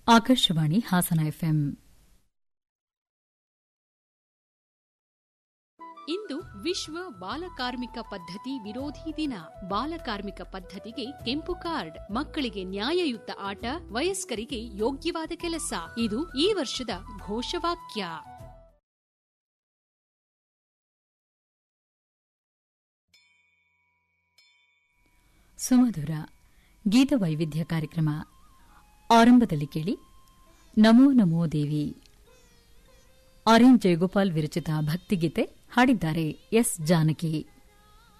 Akashvani Hassan FM ಇಂದು ವಿಶ್ವ ಬಾಲಕಾರ್ಮಿಕ ಪದ್ಧತಿ ವಿರೋಧಿ ದಿನ ಬಾಲಕಾರ್ಮಿಕ ಪದ್ಧತಿಗೆ ಕೆಂಪು ಕಾರ್ಡ್ ಮಕ್ಕಳಿಗೆ ನ್ಯಾಯಯುತ ಆಟ ವಯಸ್ಕರಿಗೆ ಯೋಗ್ಯವಾದ ಕೆಲಸ ಇದು ಈ ವರ್ಷದ ಘೋಷವಾಕ್ಯ ಸುಮಧುರ ಗೀತ ವೈವಿಧ್ಯ ಕಾರ್ಯಕ್ರಮ ಆರಂಭದಲ್ಲಿ ಕೇಳಿ ನಮೋ ನಮೋ ದೇವಿ ಆರ್ಯನ್ ಜಯಗೋಪಾಲ್ ವಿರಚಿತ ಭಕ್ತಿಗೀತೆ ಹಾಡಿದ್ದಾರೆ ಎಸ್ ಜಾನಕಿ